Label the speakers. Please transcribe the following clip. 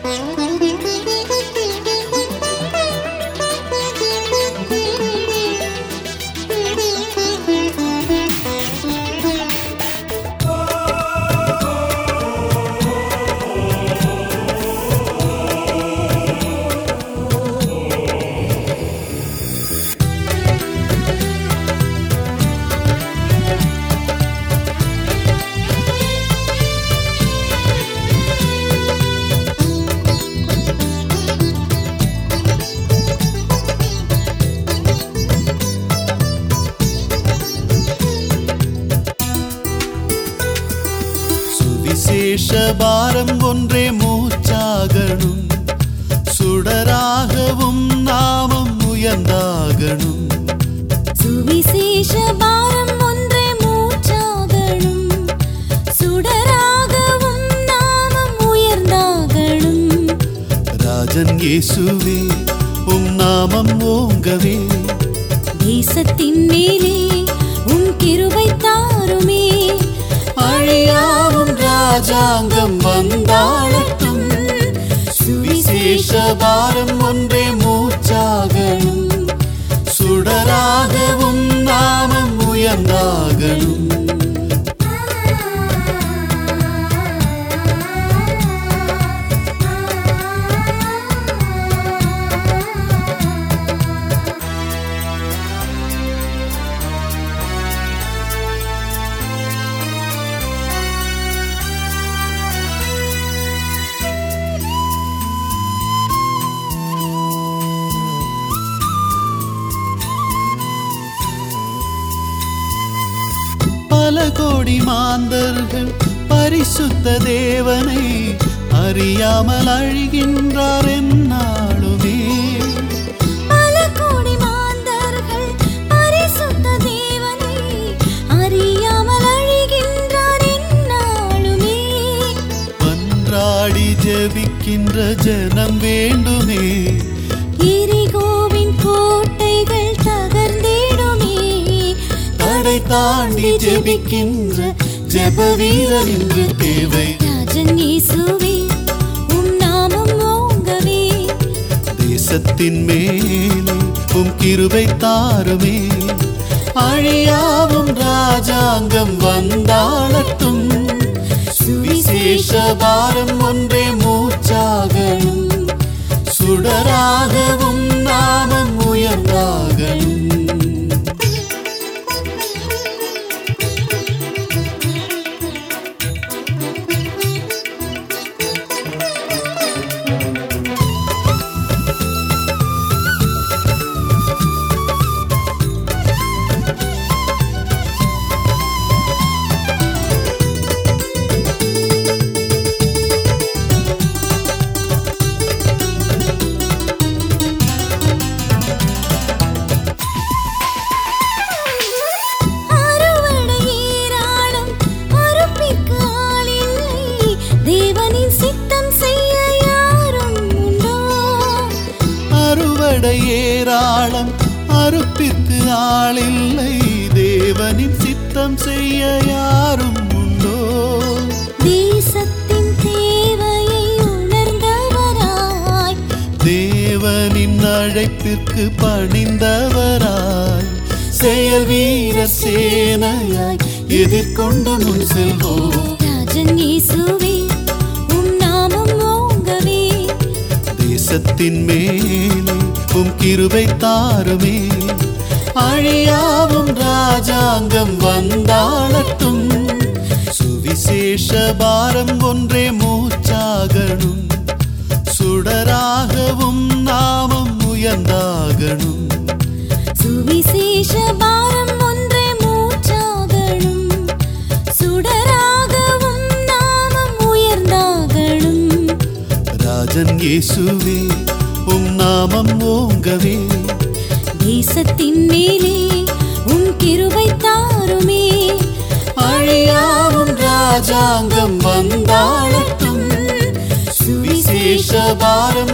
Speaker 1: சுவிசேஷ பாரம் ஒன்றே மூச்சாகணும் சுடராகவும் நாமம் உயர்ந்தாகணும்
Speaker 2: சுவிசேஷ பாரம் ஒன்றே மூச்சாகணும் சுடராகவும் நாமம் உயர்ந்தாகணும்
Speaker 1: ராஜன் இயேசுவே உம் நாமம் ஓங்கவே
Speaker 2: தேசத்தின் மேலே உன் கிருபை தாருமே
Speaker 1: அழியாவும் ராஜாங்கம் வந்தாளட்டும் சுவிசேஷ பாரம் ஒன்றே மூச்சாகணும் சுடராகவும் நாமம் உயர்ந்தாகணும் பல கோடி மாந்தர்கள் பரிசுத்த தேவனை அறியாமல் அழிகின்றார் என்னாலுமே
Speaker 2: பல கோடி மாந்தர்கள் பரிசுத்த தேவனை அறியாமல் அழிகின்றார் எந்நாளுமே.
Speaker 1: மன்றாடி ஜெபிக்கின்ற ஜனம் வேண்டுமே
Speaker 2: எரிகோவின் கோட்டைகள் தகர்ந்திடுமே.
Speaker 1: தடை தாண்டி ஜெபிக்கின்ற ஜெப வீரர் இன்று தேவை
Speaker 2: ராஜன் இயேசுவே, உம் நாமம் ஓங்கவே.
Speaker 1: தேசத்தின் மேலே உம் கிருபை தாருமே அழியாவும் ராஜாங்கம் வந்தாளட்டும் சுவிசேஷ பாரம் ஒன்றே மூச்சாகணும் சுடராகவும் நாமம் உயர்ந்தாகணும்
Speaker 2: அறுவடை ஏராளம், அறுப்பிற்கு ஆளில்லை. தேவனின் சித்தம் செய்ய யாரும் உண்டோ
Speaker 1: அறுவடை ஏராளம் அறுப்பிற்கு ஆளில்லை தேவனின் சித்தம் செய்ய யாரும் உண்டோ
Speaker 2: தேசத்தின் தேவையை உணர்ந்தவராய்
Speaker 1: தேவனின் அழைப்பிற்கு பணிந்தவராய் செயல் வீர சேனையாய் எதிர்கொண்டு முன் செல்வோம்
Speaker 2: ராஜன் இயேசுவே உம் நாமம் ஓங்கவே
Speaker 1: தேசத்தின் மேலே உம் கிருபை தாருமே அழியாவும் ராஜாங்கம் வந்தாளட்டும் சுவிசேஷ பாரம் ஒன்றே மூச்சாகணும் சுடராகவும் நாமம் உயர்ந்தாகணும்
Speaker 2: சுவிசேஷ பாரம் ஒன்றே மூச்சாகணும் சுடராகவும் நாமம் உயர்ந்தாகணும்
Speaker 1: ராஜன் இயேசுவே உம் நாமம் ஓங்கவே
Speaker 2: தேசத்தின் மேலே உம் கிருபை தாருமே
Speaker 1: அழியாவும் ராஜாங்கம் வந்தாளட்டும் சுவிசேஷ பாரம்